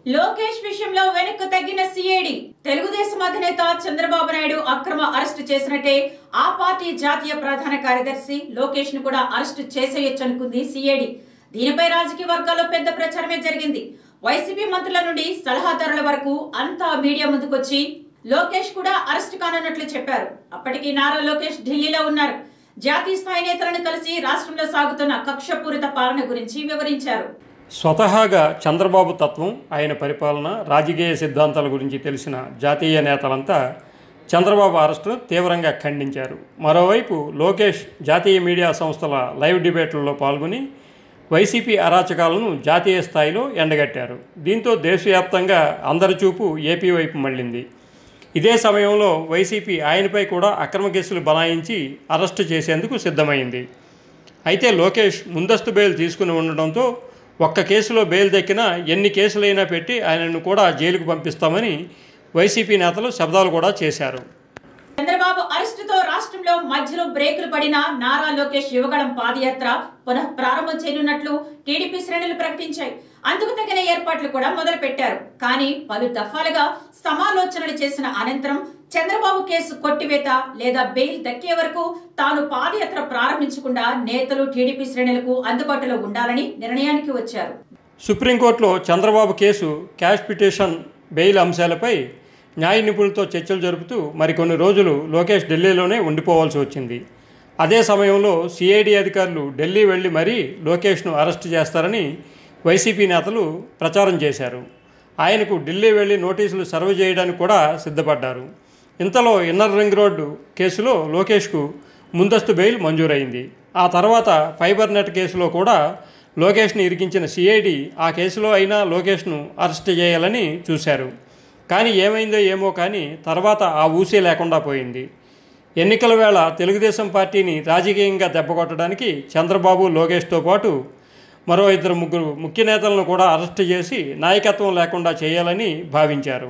లోకేష్ విషయంలో వెనక్కు తగ్గిన సిఐడి తెలుగుదేశం అధినేత చంద్రబాబు నాయుడు అక్రమ అరెస్టు చేసినట్టే ఆ పార్టీ జాతీయ ప్రధాన కార్యదర్శి లోకేష్ ను కూడా అరెస్టు చేసేయొచ్చనుకుంది సిఐడి దీనిపై రాజకీయ వర్గాల్లో పెద్ద ప్రచారమే జరిగింది వైసీపీ మంత్రుల నుండి సలహాదారుల వరకు అంతా మీడియా ముందుకొచ్చి లోకేష్ కూడా అరెస్ట్ కానున్నట్లు చెప్పారు అప్పటికి నారా లోకేష్ ఢిల్లీలో ఉన్నారు జాతీయ స్థాయి నేతలను కలిసి రాష్ట్రంలో సాగుతున్న కక్షపూరిత పాలన గురించి వివరించారు స్వతహాగా చంద్రబాబు తత్వం ఆయన పరిపాలన రాజకీయ సిద్ధాంతాల గురించి తెలిసిన జాతీయ నేతలంతా చంద్రబాబు అరెస్టును తీవ్రంగా ఖండించారు మరోవైపు లోకేష్ జాతీయ మీడియా సంస్థల లైవ్ డిబేట్లలో పాల్గొని వైసీపీ అరాచకాలను జాతీయ స్థాయిలో ఎండగట్టారు దీంతో దేశవ్యాప్తంగా అందరి చూపు ఏపీ వైపు మళ్ళింది ఇదే సమయంలో వైసీపీ ఆయనపై కూడా అక్రమ కేసులు బనాయించి అరెస్టు చేసేందుకు సిద్ధమైంది అయితే లోకేష్ ముందస్తు బెయిల్ తీసుకుని ఉండడంతో ఒక్క కేసులో బెయిల్ దక్కినా ఎన్ని కేసులైనా పెట్టి ఆయనను కూడా జైలుకు పంపిస్తామని వైసీపీ నేతలు శబ్దాలు కూడా చేశారు చంద్రబాబు అరెస్టుతో రాష్ట్రంలో మధ్యలో బ్రేకులు పడిన నారా లోకేష్ యువగళం పాదయాత్ర పునః ప్రారంభం చేయనున్నట్లు టీడీపీ శ్రేణులు ప్రకటించాయి అందుకు తగిన ఏర్పాట్లు కూడా మొదలు పెట్టారు కానీ పలు దఫాలుగా సమాలోచనలు చేసిన అనంతరం చంద్రబాబు కేసు కొట్టివేత లేదా బెయిల్ దక్కే వరకు తాను పాదయాత్ర ప్రారంభించకుండా నేతలు టీడీపీ శ్రేణులకు అందుబాటులో ఉండాలని నిర్ణయానికి వచ్చారు సుప్రీంకోర్టులో Chandrababu case quash petition bail అంశాలపై న్యాయ నిపుణులతో చర్చలు జరుపుతూ మరికొన్ని రోజులు లోకేష్ ఢిల్లీలోనే ఉండిపోవాల్సి వచ్చింది అదే సమయంలో సిఐడి అధికారులు ఢిల్లీ వెళ్లి మరీ లోకేష్ను అరెస్ట్ చేస్తారని వైసీపీ నేతలు ప్రచారం చేశారు ఆయనకు ఢిల్లీ వెళ్లి నోటీసులు సర్వ్ చేయడానికి కూడా సిద్ధపడ్డారు ఇంతలో ఇన్నర్ రింగ్ రోడ్డు కేసులో లోకేష్కు ముందస్తు బెయిల్ మంజూరైంది ఆ తర్వాత ఫైబర్ నెట్ కేసులో కూడా లోకేష్ను ఇరికించిన సిఐడి ఆ కేసులో అయినా లోకేష్ను అరెస్ట్ చేయాలని చూశారు కానీ ఏమైందో ఏమో కానీ తర్వాత ఆ ఊసే లేకుండా పోయింది ఎన్నికల వేళ తెలుగుదేశం పార్టీని రాజకీయంగా దెబ్బకొట్టడానికి చంద్రబాబు లోకేష్తో పాటు మరో ఇద్దరు ముగ్గురు ముఖ్య నేతలను కూడా అరెస్ట్ చేసి నాయకత్వం లేకుండా చేయాలని భావించారు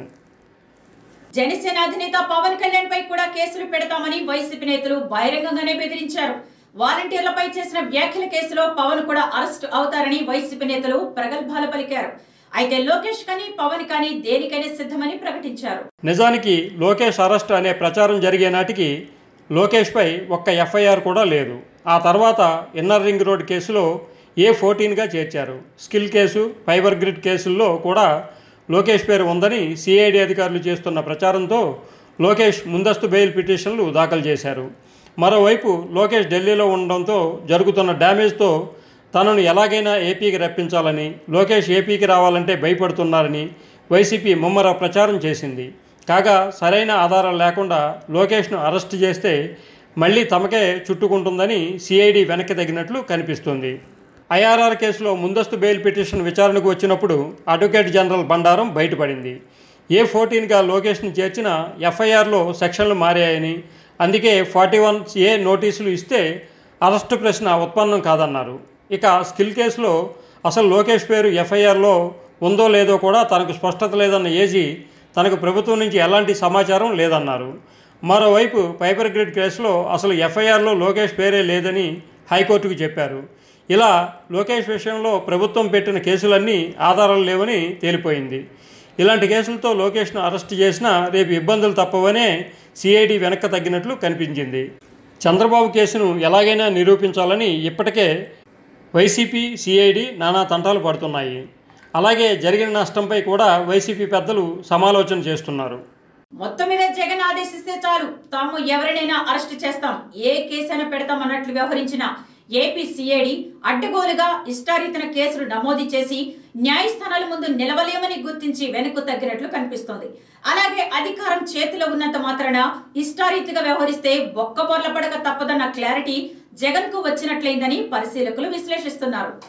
జనసేన అధినేత పవన్ కళ్యాణ్ పై కూడా కేసులు పెడతామని వైసీపీ నేతలు బహిరంగంగానే బెదిరించారు వాలంటీర్లపై చేసిన వ్యాఖ్యల కేసులో పవన్ కూడా అరెస్ట్ అవుతారని వైసీపీ నేతలు ప్రగల్భాలు పలికారు అయితే లోకేష్ కానీ పవన్ కానీ దేనికైనా సిద్ధమని ప్రకటించారు నిజానికి లోకేష్ అరెస్ట్ అనే ప్రచారం జరిగే నాటికి లోకేష్పై ఒక్క ఎఫ్ఐఆర్ కూడా లేదు ఆ తర్వాత ఇన్నర్ రింగ్ రోడ్ కేసులో ఏ ఫోర్టీన్గా చేర్చారు స్కిల్ కేసు ఫైబర్ గ్రిడ్ కేసుల్లో కూడా లోకేష్ పేరు ఉందని సిఐడి అధికారులు చేస్తున్న ప్రచారంతో లోకేష్ ముందస్తు బెయిల్ పిటిషన్లు దాఖలు చేశారు మరోవైపు లోకేష్ ఢిల్లీలో ఉండడంతో జరుగుతున్న డ్యామేజ్తో తనను ఎలాగైనా ఏపీకి రప్పించాలని లోకేష్ ఏపీకి రావాలంటే భయపడుతున్నారని వైసీపీ ముమ్మర ప్రచారం చేసింది కాగా సరైన ఆధారాలు లేకుండా లోకేష్ను అరెస్ట్ చేస్తే మళ్ళీ తమకే చుట్టుకుంటుందని సిఐడి వెనక్కి తగినట్లు కనిపిస్తుంది ఐఆర్ఆర్ కేసులో ముందస్తు బెయిల్ పిటిషన్ విచారణకు వచ్చినప్పుడు అడ్వకేట్ జనరల్ బండారం బయటపడింది ఏ ఫోర్టీన్గా లోకేష్ను చేర్చిన ఎఫ్ఐఆర్లో సెక్షన్లు మారాయని అందుకే ఫార్టీ వన్ ఏ నోటీసులు ఇస్తే అరెస్టు ప్రశ్న ఉత్పన్నం కాదన్నారు ఇక స్కిల్ కేసులో అసలు లోకేష్ పేరు ఎఫ్ఐఆర్లో ఉందో లేదో కూడా తనకు స్పష్టత లేదన్న ఏజీ తనకు ప్రభుత్వం నుంచి ఎలాంటి సమాచారం లేదన్నారు మరోవైపు ఫైబర్ గ్రిడ్ కేసులో అసలు ఎఫ్ఐఆర్లో లోకేష్ పేరే లేదని హైకోర్టుకు చెప్పారు ఇలా లోకేష్ విషయంలో ప్రభుత్వం పెట్టిన కేసులన్నీ ఆధారాలు లేవని తేలిపోయింది ఇలాంటి కేసులతో లోకేష్ను అరెస్ట్ చేసినా రేపు ఇబ్బందులు తప్పవనే సిఐడి వెనక్కి తగ్గినట్లు కనిపించింది చంద్రబాబు కేసును ఎలాగైనా నిరూపించాలని ఇప్పటికే వైసీపీ సిఐడి నానా తంటాలు పడుతున్నాయి అలాగే జరిగిన నష్టంపై కూడా వైసీపీ పెద్దలు సమాలోచన చేస్తున్నారు మొత్తం మీద జగన్ ఆదేశిస్తే చాలు తాము ఎవరినైనా అరెస్ట్ చేస్తాం ఏ కేసైనా పెడతాం అన్నట్లు వ్యవహరించిన ఏపీ సిఐడి అడ్డగోలుగా ఇష్టారీతన కేసులు నమోదు చేసి న్యాయస్థానాల ముందు నిలవలేమని గుర్తించి వెనక్కు తగ్గినట్లు కనిపిస్తోంది అలాగే అధికారం చేతిలో ఉన్నంత మాత్రాన ఇష్టారీతిగా వ్యవహరిస్తే బొక్క బొర్ల పడక తప్పదన్న క్లారిటీ జగన్ కు వచ్చినట్లయిందని పరిశీలకులు విశ్లేషిస్తున్నారు